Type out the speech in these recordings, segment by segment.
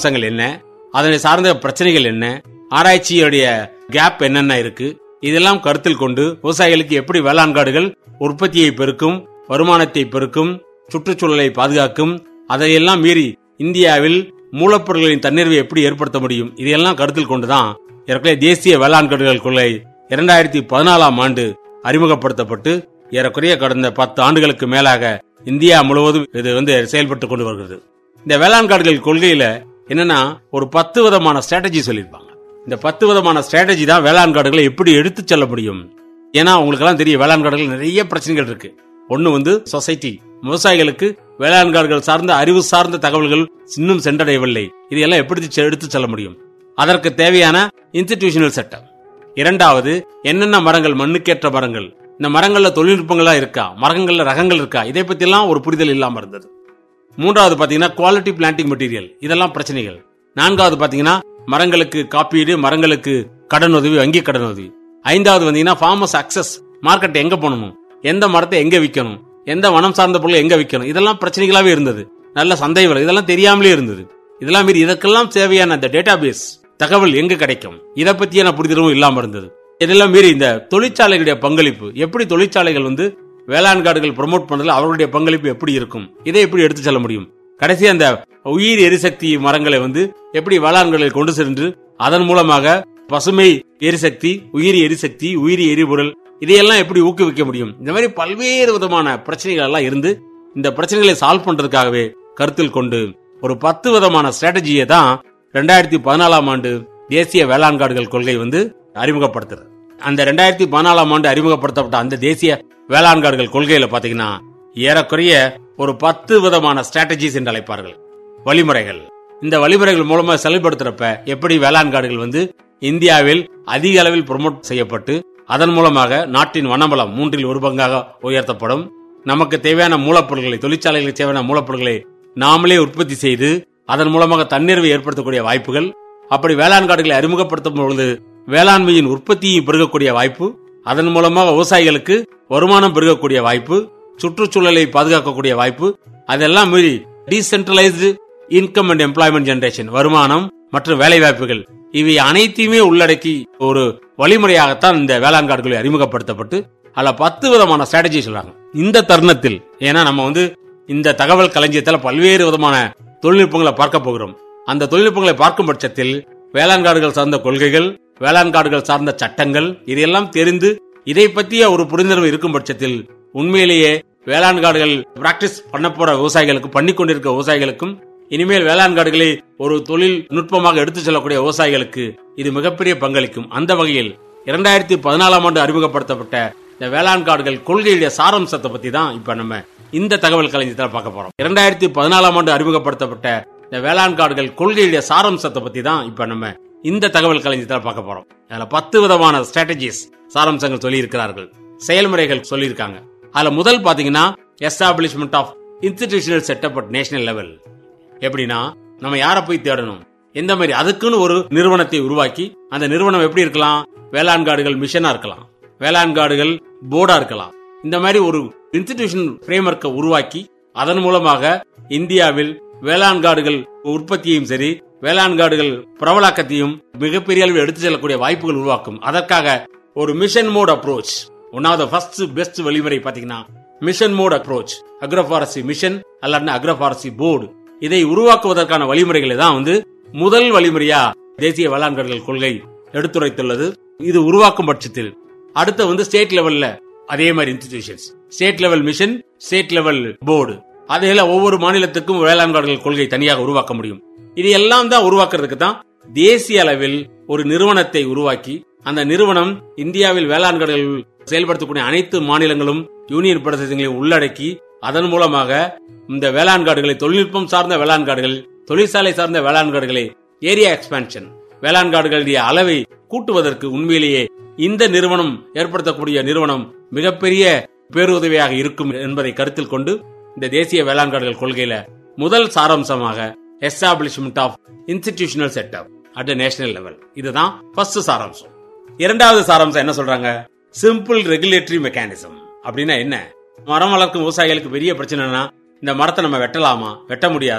அம்சங்கள் என்ன அதனை சார்ந்த பிரச்சனைகள் என்ன ஆராய்ச்சியுடைய கேப் என்னென்ன இருக்கு இதெல்லாம் கருத்தில் கொண்டு விவசாயிகளுக்கு எப்படி வேளாண் காடுகள் உற்பத்தியை பெருக்கும் வருமானத்தை பெருக்கும் சுற்றுச்சூழலை பாதுகாக்கும் அதையெல்லாம் மீறி இந்தியாவில் மூலப்பொருட்களின் தன்னிறைவை எப்படி ஏற்படுத்த முடியும் இதையெல்லாம் கருத்தில் கொண்டுதான் ஏற்கனவே தேசிய வேளாண் காடுகள் கொள்கை இரண்டாயிரத்தி பதினாலாம் ஆண்டு அறிமுகப்படுத்தப்பட்டு ஏறக்குறைய கடந்த பத்து ஆண்டுகளுக்கு மேலாக இந்தியா முழுவதும் இது வந்து செயல்பட்டு கொண்டு வருகிறது இந்த வேளாண் காடுகள் கொள்கையில என்னன்னா ஒரு பத்து விதமான ஸ்ட்ராட்டஜி சொல்லியிருப்பாங்க இந்த பத்து விதமான ஸ்ட்ராட்டஜி தான் வேளாண் காடுகளை எப்படி எடுத்துச் செல்ல முடியும் ஏன்னா உங்களுக்கு எல்லாம் தெரியும் வேளாண் காடுகள் நிறைய பிரச்சனைகள் இருக்கு ஒன்னு வந்து சொசைட்டி விவசாயிகளுக்கு வேளாண் காடுகள் சார்ந்த அறிவு சார்ந்த தகவல்கள் இன்னும் சென்றடையவில்லை இதையெல்லாம் எப்படி செ- எடுத்துச் செல்ல முடியும் அதற்கு தேவையான இன்ஸ்டிடியூஷனல் செட்டப் இரண்டாவது என்னென்ன மரங்கள் மண்ணுக்கேற்ற மரங்கள் இந்த மரங்கள்ல தொழில்நுட்பங்களா இருக்கா மரங்கள்ல ரகங்கள் இருக்கா இதை பத்தி எல்லாம் ஒரு புரிதல் இல்லாம இருந்தது மூன்றாவது பாத்தீங்கன்னா குவாலிட்டி பிளான்டிங் மெட்டீரியல் இதெல்லாம் பிரச்சனைகள் நான்காவது பாத்தீங்கன்னா மரங்களுக்கு காப்பீடு மரங்களுக்கு கடன் உதவி வங்கி கடன் உதவி ஐந்தாவது வந்தீங்கன்னா ஃபார்மஸ் அக்சஸ் மார்க்கெட் எங்க போகணும் எந்த மரத்தை எங்க விற்கணும் எந்த வனம் சார்ந்த பொருளை எங்க விற்கணும் இதெல்லாம் பிரச்சனைகளாவே இருந்தது நல்ல சந்தை விலை இதெல்லாம் தெரியாமலே இருந்தது இதெல்லாம் மீறி இதற்கெல்லாம் தேவையான அந்த டேட்டாபேஸ் தகவல் எங்க கிடைக்கும் இதை பத்தியான புரிதலும் இல்லாம இருந்தது இதெல்லாம் மீறி இந்த தொழிற்சாலைகளுடைய பங்களிப்பு எப்படி தொழிற்சாலைகள் வந்து வேளாண் காடுகள் ப்ரோமோட் பண்றதுல அவர்களுடைய பங்களிப்பு எப்படி இருக்கும் இதை எப்படி எடுத்து செல்ல முடியும் கடைசி அந்த உயிர் எரிசக்தி மரங்களை வந்து எப்படி வேளாண்களில் கொண்டு சென்று அதன் மூலமாக பசுமை எரிசக்தி உயிரி எரிசக்தி உயிரி எரிபொருள் இதையெல்லாம் எப்படி ஊக்குவிக்க முடியும் இந்த மாதிரி பல்வேறு விதமான பிரச்சனைகள் எல்லாம் இருந்து இந்த பிரச்சனைகளை சால்வ் பண்றதுக்காகவே கருத்தில் கொண்டு ஒரு பத்து விதமான ஸ்ட்ராட்டஜியை தான் ரெண்டாயிரத்தி பதினாலாம் ஆண்டு தேசிய வேளாண் காடுகள் கொள்கை வந்து அறிமுகப்படுத்துறது அந்த ரெண்டாயிரத்தி பதினாலாம் ஆண்டு அறிமுகப்படுத்தப்பட்ட அந்த தேசிய வேளாண் காடுகள் கொள்கையில பாத்தீங்கன்னா ஏறக்குறைய ஒரு பத்து விதமான ஸ்ட்ராட்டஜிஸ் என்று அழைப்பார்கள் வழிமுறைகள் இந்த வழிமுறைகள் மூலமா செயல்படுத்துறப்ப எப்படி வேளாண் காடுகள் வந்து இந்தியாவில் அதிக அளவில் ப்ரொமோட் செய்யப்பட்டு அதன் மூலமாக நாட்டின் வனவளம் மூன்றில் ஒரு பங்காக உயர்த்தப்படும் நமக்கு தேவையான மூலப்பொருட்களை தொழிற்சாலைகளுக்கு தேவையான மூலப்பொருட்களை நாமளே உற்பத்தி செய்து அதன் மூலமாக தன்னிறைவை ஏற்படுத்தக்கூடிய வாய்ப்புகள் அப்படி வேளாண் காடுகளை அறிமுகப்படுத்தும் பொழுது வேளாண்மையின் உற்பத்தியை பெருகக்கூடிய வாய்ப்பு அதன் மூலமாக விவசாயிகளுக்கு வருமானம் பெருகக்கூடிய வாய்ப்பு சுற்றுச்சூழலை பாதுகாக்கக்கூடிய வாய்ப்பு அதெல்லாம் மீறி decentralised income and employment generation வருமானம் மற்றும் வேலை வாய்ப்புகள் இவை அனைத்தையுமே உள்ளடக்கி ஒரு வழிமுறையாகத்தான் இந்த வேளாண் காடுகளை அறிமுகப்படுத்தப்பட்டு அதுல பத்து விதமான ஸ்ட்ராட்டஜி சொல்றாங்க இந்த தருணத்தில் ஏன்னா நம்ம வந்து இந்த தகவல் களஞ்சியத்துல பல்வேறு விதமான தொழில்நுட்பங்களை பார்க்க போகிறோம் அந்த தொழில்நுட்பங்களை பார்க்கும் பட்சத்தில் வேளாண் காடுகள் சார்ந்த கொள்கைகள் வேளாண் காடுகள் சார்ந்த சட்டங்கள் இதையெல்லாம் தெரிந்து இதை பற்றிய ஒரு புரிந்துணர்வு இருக்கும் பட்சத்தில் உண்மையிலேயே வேளாண் காடுகள் பிராக்டிஸ் பண்ண போற விவசாயிகளுக்கு பண்ணி கொண்டிருக்க விவசாயிகளுக்கும் இனிமேல் வேளாண் காடுகளை ஒரு தொழில் நுட்பமாக எடுத்துச் செல்லக்கூடிய விவசாயிகளுக்கு இது மிகப்பெரிய பங்களிக்கும் அந்த வகையில் இரண்டாயிரத்தி பதினாலாம் ஆண்டு அறிமுகப்படுத்தப்பட்ட இந்த வேளாண் காடுகள் கொள்கையுடைய சாரம்சத்தை பத்தி தான் இப்ப நம்ம இந்த தகவல் களஞ்சியத்தில் பார்க்க போறோம் இரண்டாயிரத்தி பதினாலாம் ஆண்டு அறிமுகப்படுத்தப்பட்ட இந்த வேளாண் காடுகள் கொள்கையுடைய சாரம்சத்தை பத்தி தான் இப்ப நம்ம இந்த தகவல் களஞ்சியத்தில் பார்க்க போறோம் அதுல பத்து விதமான ஸ்ட்ராட்டஜிஸ் சாரம்சங்கள் சொல்லி இருக்கிறார்கள் செயல்முறைகள் சொல்லியிருக்காங்க அதுல முதல் பாத்தீங்கன்னா establishment of institutional setup at national level எப்படின்னா நம்ம யாரை போய் தேடணும் எந்த மாதிரி அதுக்குன்னு ஒரு நிறுவனத்தை உருவாக்கி அந்த நிறுவனம் எப்படி இருக்கலாம் வேளாண் காடுகள் மிஷனா இருக்கலாம் வேளாண் காடுகள் போர்டா இருக்கலாம் இந்த மாதிரி ஒரு இன்ஸ்டிடியூஷன் பிரேம்வொர்க்கை உருவாக்கி அதன் மூலமாக இந்தியாவில் வேளாண் காடுகள் உற்பத்தியையும் சரி வேளாண் காடுகள் பிரபலாக்கத்தையும் மிகப்பெரிய அளவில் எடுத்து செல்லக்கூடிய வாய்ப்புகள் உருவாக்கும் அதற்காக ஒரு mission mode approach one of the first best வழிமுறை பாத்தீங்கன்னா mission mode approach agroforestry mission அல்லது அக்ரோபாரசி போர்டு இதை உருவாக்குவதற்கான வழிமுறைகளை தான் வந்து முதல் வழிமுறையா தேசிய வேளாண் காடுகள் கொள்கை எடுத்துரைத்துள்ளது இது உருவாக்கும் பட்சத்தில் அடுத்து வந்து ஸ்டேட் லெவல்ல அதே மாதிரி institutions state level mission state level board அதையில ஒவ்வொரு மாநிலத்துக்கும் வேளாண் காடுகள் கொள்கை தனியாக உருவாக்க முடியும் இது எல்லாம் தான் உருவாக்குறதுக்கு தான் தேசிய அளவில் ஒரு நிறுவனத்தை உருவாக்கி அந்த நிறுவனம் இந்தியாவில் வேளாண் காடுகள் செயல்படுத்தக்கூடிய அனைத்து மாநிலங்களும் யூனியன் பிரதேசங்களையும் உள்ளடக்கி அதன் மூலமாக இந்த வேளாண் காடுகளை தொழில்நுட்பம் சார்ந்த வேளாண் காடுகள் தொழிற்சாலை சார்ந்த வேளாண் காடுகளை ஏரியா எக்ஸ்பான்ஷன் வேளாண் காடுகளுடைய அளவை கூட்டுவதற்கு உண்மையிலேயே இந்த நிறுவனம் ஏற்படுத்தக்கூடிய நிறுவனம் மிகப்பெரிய பேருதவியாக இருக்கும் என்பதை கருத்தில் கொண்டு இந்த தேசிய வேளாண் காடுகள் கொள்கையில முதல் சாராம்சமாக establishment of institutional setup at national level இதுதான் ஃபர்ஸ்ட் சாராம்சம் இரண்டாவது சாராம்சம் என்ன சொல்றாங்க சிம்பிள் ரெகுலேட்டரி மெக்கானிசம் அப்படின்னா என்ன மரம் வளர்க்கும் விவசாயிகளுக்கு பெரிய பிரச்சனைனா இந்த மரத்தை நம்ம வெட்டலாமா வெட்ட முடியாதா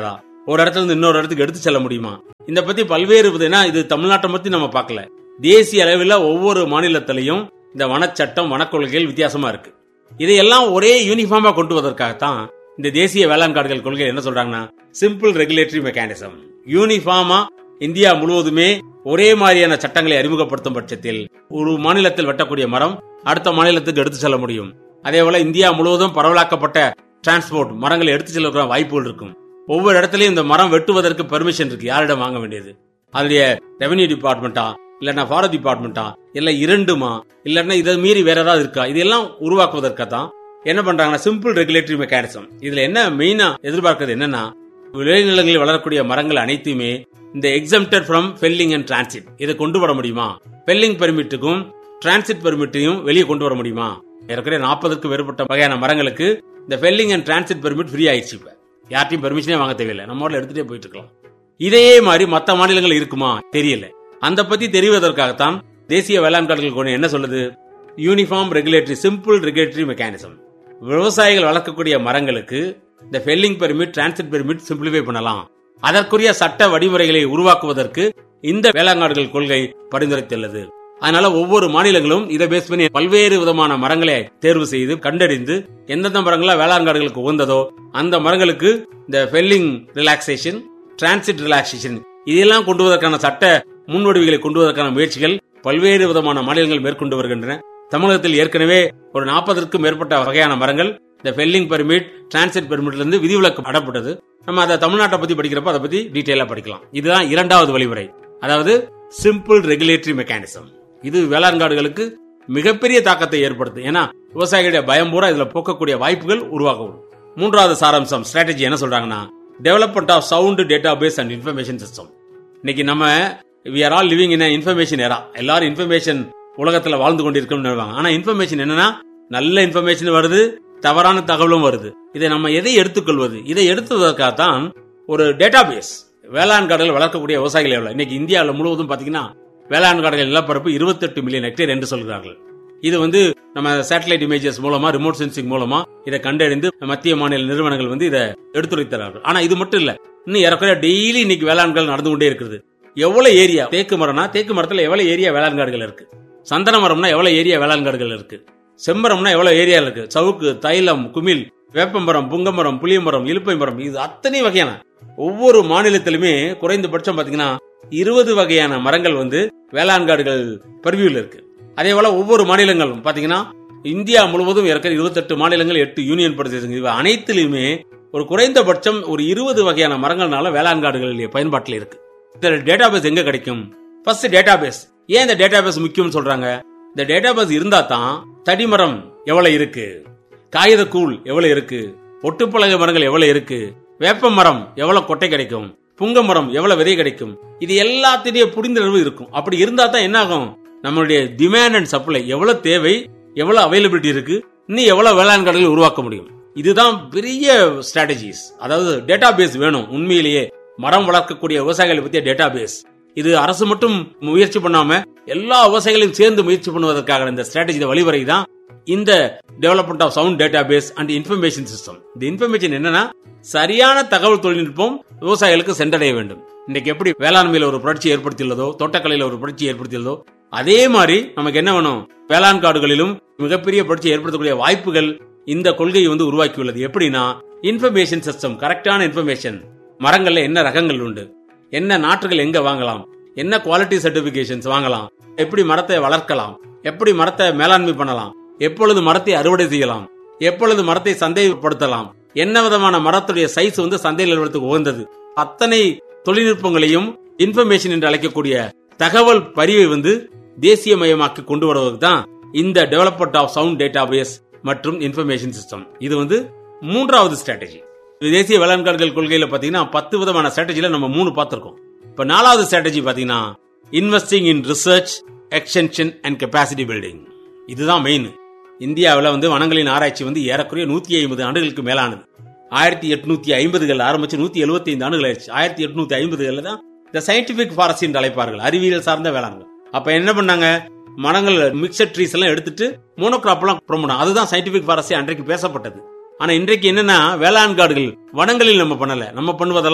ஒரு இடத்துல இருந்து இன்னொரு இடத்துக்கு எடுத்து செல்ல முடியுமா இந்த பத்தி பல்வேறு விதனா இது தமிழ்நாட்டை பத்தி நம்ம பார்க்கல தேசிய அளவில் ஒவ்வொரு மாநிலத்திலையும் இந்த வனச்சட்டம் வனக்கொள்கைகள் வித்தியாசமா இருக்கு இதையெல்லாம் ஒரே யூனிஃபார்மா கொண்டு வருவதற்காகத்தான் இந்த தேசிய வேளாண் காடுகள் கொள்கை என்ன சொல்றாங்கன்னா சிம்பிள் ரெகுலேட்டரி மெக்கானிசம் யூனிஃபார்மா இந்தியா முழுவதுமே ஒரே மாதிரியான சட்டங்களை அறிமுகப்படுத்தும் பட்சத்தில் ஒரு மாநிலத்தில் வெட்டக்கூடிய மரம் அடுத்த மாநிலத்துக்கு எடுத்து செல்ல முடியும் அதே போல இந்தியா முழுவதும் பரவலாக்கப்பட்ட டிரான்ஸ்போர்ட் மரங்களை எடுத்து செல்ல வாய்ப்புகள் இருக்கும் ஒவ்வொரு இடத்துலயும் இந்த மரம் வெட்டுவதற்கு பெர்மிஷன் இருக்கு யாரிடம் வாங்க வேண்டியது அதனுடைய ரெவன்யூ டிபார்ட்மெண்டா இல்லன்னா ஃபாரஸ்ட் டிபார்ட்மெண்டா இல்ல இரண்டுமா இல்லன்னா இதை மீறி வேற ஏதாவது இருக்கா இதெல்லாம் உருவாக்குவதற்காக தான் என்ன பண்றாங்கன்னா சிம்பிள் ரெகுலேட்டரி மெக்கானிசம் இதுல என்ன மெயினா எதிர்பார்க்கிறது என்னன்னா விளைநிலங்களில் வளரக்கூடிய மரங்கள் அனைத்துமே இந்த exempted from felling and transit இதை கொண்டு வர முடியுமா ஃபெல்லிங் பெர்மிட்டுக்கும் டிரான்சிட் பெர்மிட்டையும் வெளியே கொண்டு வர முடியுமா ஏற்கனவே நாற்பதுக்கு வேறுபட்ட வகையான மரங்களுக்கு இந்த felling and transit permit free ஆயிடுச்சு இப்ப யார்ட்டையும் பெர்மிஷனே வாங்க தேவையில்லை நம்ம ஊர்ல எடுத்துட்டே போயிட்டு இருக்கலாம் இதே மாதிரி மத்த மாநிலங்கள் இருக்குமா தெரியல அந்த பத்தி தெரிவதற்காகத்தான் தேசிய வேளாண் காடுகள் கொண்டு என்ன சொல்லுது uniform regulatory simple regulatory mechanism விவசாயிகள் வளர்க்கக்கூடிய மரங்களுக்கு இந்த felling permit transit permit simplify பண்ணலாம் அதற்குரிய சட்ட வழிமுறைகளை உருவாக்குவதற்கு இந்த வேளாண்காடுகள் கொள்கை பரிந்துரைத்துள்ளது அதனால ஒவ்வொரு மாநிலங்களும் இதை பேஸ் பண்ணி பல்வேறு விதமான மரங்களை தேர்வு செய்து கண்டறிந்து எந்தெந்த மரங்கள வேளாண்காடுகளுக்கு உகந்ததோ அந்த மரங்களுக்கு இந்த ஃபெல்லிங் ரிலாக்ஸேஷன் டிரான்சிட் ரிலாக்ஸேஷன் இதெல்லாம் கொண்டு வருவதற்கான சட்ட முன்வடிவுகளை கொண்டு வருவதற்கான முயற்சிகள் பல்வேறு விதமான மாநிலங்கள் மேற்கொண்டு வருகின்றன தமிழகத்தில் ஏற்கனவே ஒரு நாற்பதற்கும் மேற்பட்ட வகையான மரங்கள் இந்த ஃபெல்லிங் பெர்மிட் டிரான்சிட் பெர்மிட்ல இருந்து விதிவிலக்கு அடப்பட்டது நம்ம அதை தமிழ்நாட்டை பத்தி படிக்கிறப்ப அதை பத்தி டீட்டெயிலா படிக்கலாம் இதுதான் இரண்டாவது வழிமுறை அதாவது சிம்பிள் ரெகுலேட்டரி மெக்கானிசம் இது வேளாண் காடுகளுக்கு மிகப்பெரிய தாக்கத்தை ஏற்படுத்தும் ஏன்னா விவசாயிகளுடைய பயம் பூரா இதுல போக்கக்கூடிய வாய்ப்புகள் உருவாகும் மூன்றாவது சாராம்சம் ஸ்ட்ராட்டஜி என்ன சொல்றாங்கன்னா development of sound data base and information system இன்னைக்கு நம்ம we are all living in information era எல்லாரும் இன்ஃபர்மேஷன் உலகத்துல வாழ்ந்து கொண்டிருக்கோம்னு நினைவாங்க ஆனா இன்ஃபர்மேஷன் என்னன்னா நல்ல இன்ஃபர்மேஷன் வருது தவறான தகவலும் வருது இதை நம்ம எதை எடுத்துக்கொள்வது இதை எடுத்துவதற்காக தான் ஒரு டேட்டா பேஸ் வேளாண் காடுகள் வளர்க்கக்கூடிய விவசாயிகள் எவ்வளவு இன்னைக்கு இந்தியாவில் முழுவதும் பாத்தீங்கன்னா வேளாண் காடுகள் நிலப்பரப்பு இருபத்தெட்டு மில்லியன் ஹெக்டேர் என்று சொல்கிறார்கள் இது வந்து நம்ம சேட்டலைட் இமேஜஸ் மூலமா ரிமோட் சென்சிங் மூலமா இதை கண்டறிந்து மத்திய மாநில நிறுவனங்கள் வந்து இதை எடுத்துரைத்தார்கள் ஆனா இது மட்டும் இல்ல இன்னும் ஏறக்குறைய டெய்லி இன்னைக்கு வேளாண்கள் நடந்து கொண்டே இருக்குது எவ்வளவு ஏரியா தேக்கு மரம்னா தேக்கு மரத்துல எவ்வளவு ஏரியா வேளாண் காடுகள் இருக்கு சந்தன மரம்னா எவ்வளவு ஏரியா வேளாண் காடுகள் இருக்கு செம்மரம்னா எவ்வளவு ஏரியா இருக்கு சவுக்கு தைலம் குமிழ் வேப்பமரம் புங்கமரம் புளியமரம் இலுப்பை மரம் இது அத்தனை வகையான ஒவ்வொரு மாநிலத்திலுமே குறைந்தபட்சம் பாத்தீங்கன்னா இருபது வகையான மரங்கள் வந்து வேளாண் காடுகள் பர்வியூல இருக்கு அதே போல ஒவ்வொரு மாநிலங்களும் பாத்தீங்கன்னா இந்தியா முழுவதும் இருக்கிற இருபத்தெட்டு மாநிலங்கள் எட்டு யூனியன் பிரதேசங்கள் இவை அனைத்திலுமே ஒரு குறைந்தபட்சம் ஒரு இருபது வகையான மரங்கள்னால வேளாண் காடுகள் பயன்பாட்டில் இருக்கு இந்த டேட்டா பேஸ் எங்க கிடைக்கும் ஃபர்ஸ்ட் டேட்டா பேஸ் ஏன் இந்த டேட்டா பேஸ் முக்கியம்னு சொல்றாங்க இந்த டேட்டா பேஸ் இருந்தா தான் தடிமரம் எவ்வளவு இருக்கு காகித கூழ் எவ்வளவு இருக்கு ஒட்டுப்பழக மரங்கள் எவ்வளவு இருக்கு வேப்ப மரம் எவ்வளவு கொட்டை கிடைக்கும் புங்க மரம் எவ்வளவு விதை கிடைக்கும் இது எல்லாத்திலேயே புரிந்துணர்வு இருக்கும் அப்படி இருந்தா தான் என்ன ஆகும் நம்மளுடைய டிமாண்ட் அண்ட் சப்ளை எவ்வளவு தேவை எவ்வளவு அவைலபிலிட்டி இருக்கு இன்னும் எவ்வளவு வேளாண் கடலில் உருவாக்க முடியும் இதுதான் பெரிய ஸ்ட்ராட்டஜிஸ் அதாவது டேட்டா பேஸ் வேணும் உண்மையிலேயே மரம் வளர்க்கக்கூடிய விவசாயிகளை பத்திய டேட்டா பேஸ் இது அரசு மட்டும் முயற்சி பண்ணாம எல்லா விவசாயிகளையும் சேர்ந்து முயற்சி பண்ணுவதற்காக இந்த ஸ்ட்ராட்டஜி வழிவரை தான் இந்த development of sound data base and information system இந்த இன்ஃபர்மேஷன் என்னன்னா சரியான தகவல் தொழில்நுட்பம் விவசாயிகளுக்கு சென்றடைய வேண்டும் இன்னைக்கு எப்படி வேளாண்மையில ஒரு புரட்சி ஏற்படுத்தியுள்ளதோ தோட்டக்கலையில ஒரு புரட்சி ஏற்படுத்தியுள்ளதோ அதே மாதிரி நமக்கு என்ன வேணும் வேளாண் காடுகளிலும் மிகப்பெரிய புரட்சி ஏற்படுத்தக்கூடிய வாய்ப்புகள் இந்த கொள்கையை வந்து உருவாக்கியுள்ளது எப்படின்னா இன்ஃபர்மேஷன் சிஸ்டம் கரெக்டான இன்ஃபர்மேஷன் மரங்கள்ல என்ன ரகங்கள் உண்டு என்ன நாற்றுகள் எங்க வாங்கலாம் என்ன குவாலிட்டி சர்டிபிகேஷன்ஸ் வாங்கலாம் எப்படி மரத்தை வளர்க்கலாம் எப்படி மரத்தை மேலாண்மை பண்ணலாம் எப்பொழுது மரத்தை அறுவடை செய்யலாம் எப்பொழுது மரத்தை சந்தைப்படுத்தலாம் என்ன விதமான மரத்துடைய சைஸ் வந்து சந்தையில் நிறுவனத்துக்கு உகந்தது அத்தனை தொழில்நுட்பங்களையும் இன்ஃபர்மேஷன் என்று அழைக்கக்கூடிய தகவல் பரிவை வந்து தேசியமயமாக்கி கொண்டு வருவதற்கு தான் இந்த development of sound data base மற்றும் இன்ஃபர்மேஷன் சிஸ்டம் இது வந்து மூன்றாவது ஸ்ட்ராட்டஜி தேசிய வேளாண் காடுகள் கொள்கையில பாத்தீங்கன்னா பத்து விதமான ஸ்ட்ராட்டஜில நம்ம மூணு பார்த்திருக்கோம் இப்ப நாலாவது ஸ்ட்ராட்டஜி பாத்தீங்கன்னா investing in research extension and capacity building இதுதான் மெயின் இந்தியாவில் வந்து வனங்களின் ஆராய்ச்சி வந்து ஏறக்குறைய நூத்தி ஐம்பது ஆண்டுகளுக்கு மேலானது ஆயிரத்தி எட்நூத்தி ஐம்பதுகள் ஆரம்பிச்சு நூத்தி எழுபத்தி ஐந்து ஆண்டுகள் ஆயிடுச்சு ஆயிரத்தி எட்நூத்தி ஐம்பதுகள்ல தான் இந்த சயின்டிபிக் ஃபாரஸ்ட் என்று அழைப்பார்கள் அறிவியல் சார்ந்த வேளாண்மை அப்ப என்ன பண்ணாங்க மரங்கள் மிக்சட் ட்ரீஸ் எல்லாம் எடுத்துட்டு மோனோகிராப் எல்லாம் ப்ரொமோட் அதுதான் சயின்டிபிக் ஃபாரஸ்ட் அன்றைக்கு பேசப்பட்டது ஆனா இன்றைக்கு என்னன்னா வேளாண் காடுகள் வனங்களில் நம்ம பண்ணல நம்ம பண்ணுவதெல்லாம்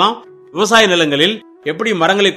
விவசாய நிலங்களில் எப்படி மரங்களை